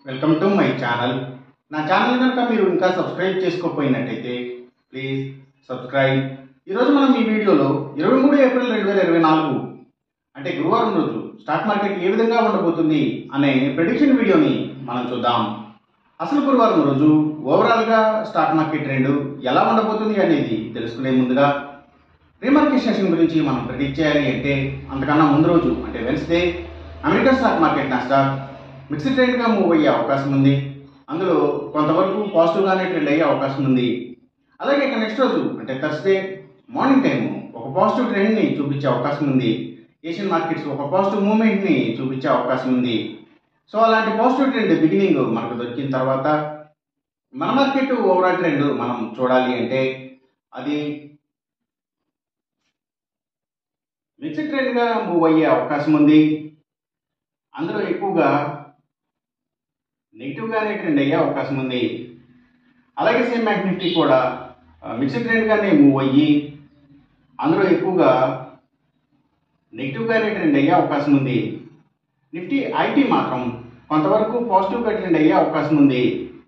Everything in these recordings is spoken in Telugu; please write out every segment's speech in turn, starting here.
వెల్కమ్ టు మై ఛానల్ నా ఛానల్ కనుక మీరు ఇంకా సబ్స్క్రైబ్ చేసుకోకపోయినట్టయితే ప్లీజ్ సబ్స్క్రైబ్ ఈరోజు మనం ఈ వీడియోలో ఇరవై మూడు ఏప్రిల్ రెండు వేల ఇరవై నాలుగు అంటే గురువారం రోజు స్టాక్ మార్కెట్ ఏ విధంగా ఉండబోతుంది అనే ప్రెడిక్షన్ వీడియోని మనం చూద్దాం అసలు గురువారం రోజు ఓవరాల్గా స్టాక్ మార్కెట్ ట్రెండ్ ఎలా ఉండబోతుంది అనేది తెలుసుకునే ముందుగా రీమార్కెట్ సెషన్ గురించి మనం ప్రెడిక్ట్ చేయాలి అంటే అంతకన్నా ముందు రోజు అంటే Wednesday American stock market Nasdaq mixed ట్రెండ్గా మూవ్ అయ్యే అవకాశం ఉంది అందులో కొంతవరకు పాజిటివ్గానే ట్రెండ్ అయ్యే అవకాశం ఉంది అలాగే ఇక నెక్స్ట్ రోజు అంటే థర్స్డే మార్నింగ్ టైం ఒక పాజిటివ్ ట్రెండ్ని చూపించే అవకాశం ఉంది ఏషియన్ మార్కెట్స్ ఒక పాజిటివ్ మూమెంట్ని చూపించే అవకాశం ఉంది సో అలాంటి పాజిటివ్ ట్రెండ్ బిగినింగ్ మనకు దొరికిన తర్వాత మన మార్కెట్ ఓవరాల్ ట్రెండ్ మనం చూడాలి అంటే అది మిక్స్డ్ ట్రెండ్గా మూవ్ అయ్యే అవకాశం ఉంది అందులో ఎక్కువగా నెగిటివ్గానే ట్రెండ్ అయ్యే అవకాశం ఉంది అలాగే సేమ్ బ్యాంక్ నిఫ్టీ కూడా మిక్స్డ్ ట్రెండ్గానే మూవ్ అయ్యి అందులో ఎక్కువగా నెగిటివ్గానే ట్రెండ్ అయ్యే అవకాశం ఉంది నిఫ్టీ ఐటీ మాత్రం కొంతవరకు పాజిటివ్గా ట్రెండ్ అయ్యే అవకాశం ఉంది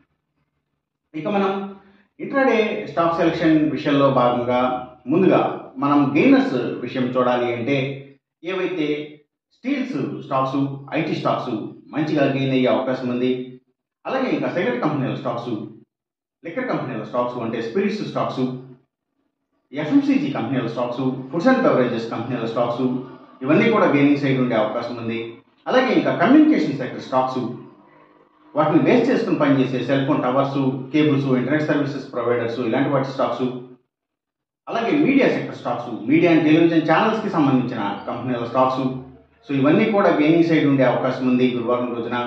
ఇక మనం ఇంట్రాడే స్టాక్ సెలక్షన్ విషయంలో భాగంగా ముందుగా మనం గెయినర్స్ విషయం చూడాలి అంటే ఏవైతే స్టీల్స్ స్టాక్స్ ఐటీ స్టాక్స్ మంచిగా గెయిన్ అయ్యే అవకాశం ఉంది అలాగే ఇంకా సిగరెట్ కంపెనీల స్టాక్స్ లిక్కర్ కంపెనీల స్టాక్స్ అంటే స్పిరిట్స్ స్టాక్స్ ఎఫ్ఎంసీజీ కంపెనీల స్టాక్స్ ఫుడ్స్ అండ్ బెవరేజెస్ కంపెనీల స్టాక్స్ ఇవన్నీ కూడా గెయినింగ్ సైడ్ ఉండే అవకాశం ఉంది అలాగే ఇంకా కమ్యూనికేషన్ సెక్టర్ స్టాక్స్ వాటిని బేస్ చేసుకుని పనిచేసే cell phone towers cables internet services providers ఇలాంటి వాటి స్టాక్స్ అలాగే media sector stocks media and television ఛానల్స్కి సంబంధించిన కంపెనీల స్టాక్స్ సో ఇవన్నీ కూడా గెయినింగ్ సైడ్ ఉండే అవకాశం ఉంది గురువారం రోజున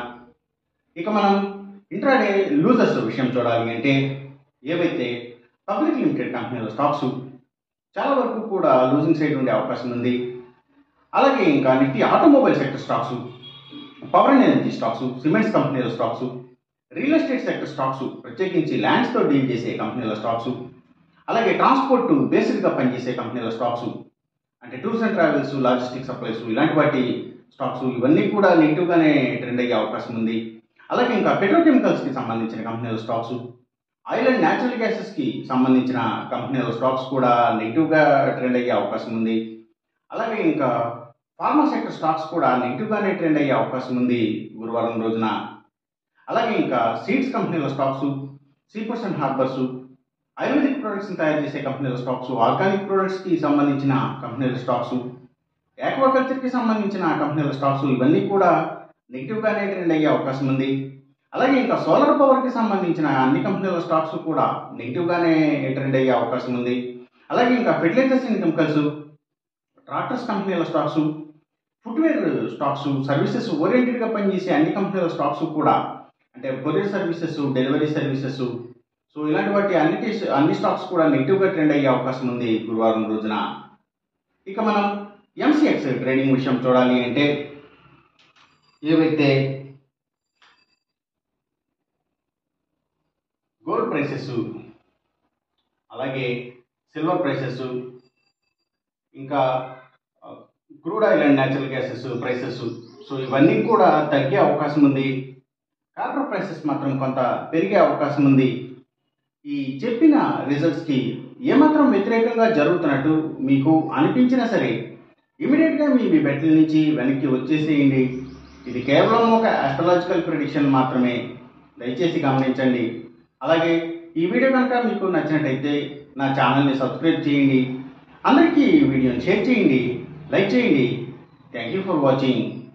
ఇక మనం ఇంట్రాడే లూజర్స్ విషయం చూడాలి అంటే ఏవైతే పబ్లిక్ లిమిటెడ్ కంపెనీల స్టాక్స్ చాలా వరకు కూడా లూజింగ్ సైడ్ ఉండే అవకాశం ఉంది అలాగే ఇంకా Nifty automobile sector stocks power and energy stocks cements కంపెనీల stocks real estate sector stocks ప్రత్యేకించి ల్యాండ్స్తో డీల్ చేసే కంపెనీల స్టాక్స్ అలాగే ట్రాన్స్పోర్ట్ బేస్డ్గా పనిచేసే కంపెనీల స్టాక్స్ అంటే tours and travels logistic supplies ఇలాంటి వాటి స్టాక్స్ ఇవన్నీ కూడా నెగిటివ్గానే ట్రెండ్ అయ్యే అవకాశం ఉంది అలాగే ఇంకా పెట్రోకెమికల్స్కి సంబంధించిన కంపెనీల స్టాక్స్ ఆయిల్ అండ్ న్యాచురల్ గ్యాసెస్కి సంబంధించిన కంపెనీల స్టాక్స్ కూడా నెగిటివ్గా ట్రెండ్ అయ్యే అవకాశం ఉంది అలాగే ఇంకా ఫార్మా సెక్టర్ స్టాక్స్ కూడా నెగిటివ్గానే ట్రెండ్ అయ్యే అవకాశం ఉంది గురువారం రోజున అలాగే ఇంకా సీడ్స్ కంపెనీల stocks seaports and harbours ayurvedic ప్రొడక్ట్స్ని తయారు చేసే కంపెనీల స్టాక్స్ ఆర్గానిక్ ప్రొడక్ట్స్కి సంబంధించిన కంపెనీల స్టాక్స్ ఆక్వాకల్చర్కి సంబంధించిన కంపెనీల స్టాక్స్ ఇవన్నీ కూడా నెగిటివ్గానే ట్రెండ్ అయ్యే అవకాశం ఉంది అలాగే ఇంకా సోలార్ పవర్కి సంబంధించిన అన్ని కంపెనీల స్టాక్స్ కూడా నెగిటివ్గానే ట్రెండ్ అయ్యే అవకాశం ఉంది అలాగే ఇంకా ఫెర్టిలైజర్స్ అండ్ కెమికల్స్ ట్రాక్టర్స్ కంపెనీల స్టాక్స్ ఫుట్వేర్ స్టాక్స్ సర్వీసెస్ ఓరియంటెడ్గా పనిచేసే అన్ని కంపెనీల స్టాక్స్ కూడా అంటే courier services delivery services so ఇలాంటి వాటి అన్నిటి అన్ని స్టాక్స్ కూడా నెగిటివ్గా ట్రెండ్ అయ్యే అవకాశం ఉంది గురువారం రోజున ఇక మనం ఎంసీఎక్స్ ట్రేడింగ్ విషయం చూడాలి అంటే ఏవైతే గోల్డ్ ప్రైసెస్ అలాగే సిల్వర్ ప్రైసెస్ ఇంకా crude oil and natural gases prices so ఇవన్నీ కూడా తగ్గే అవకాశం ఉంది కార్బన్ ప్రైసెస్ మాత్రం కొంత పెరిగే అవకాశం ఉంది ఈ చెప్పిన రిజల్ట్స్కి ఏమాత్రం వ్యతిరేకంగా జరుగుతున్నట్టు మీకు అనిపించినా సరే ఇమీడియట్గా మీ మీ బెట్ల నుంచి వెనక్కి వచ్చేసేయండి ఇది కేవలం ఒక ఆస్ట్రలాజికల్ ప్రిడిక్షన్ మాత్రమే దయచేసి గమనించండి అలాగే ఈ వీడియో కనుక మీకు నచ్చినట్టయితే నా ఛానల్ని సబ్స్క్రైబ్ చేయండి అందరికీ ఈ వీడియోని షేర్ చేయండి లైక్ చేయండి థ్యాంక్ యూ ఫర్ వాచింగ్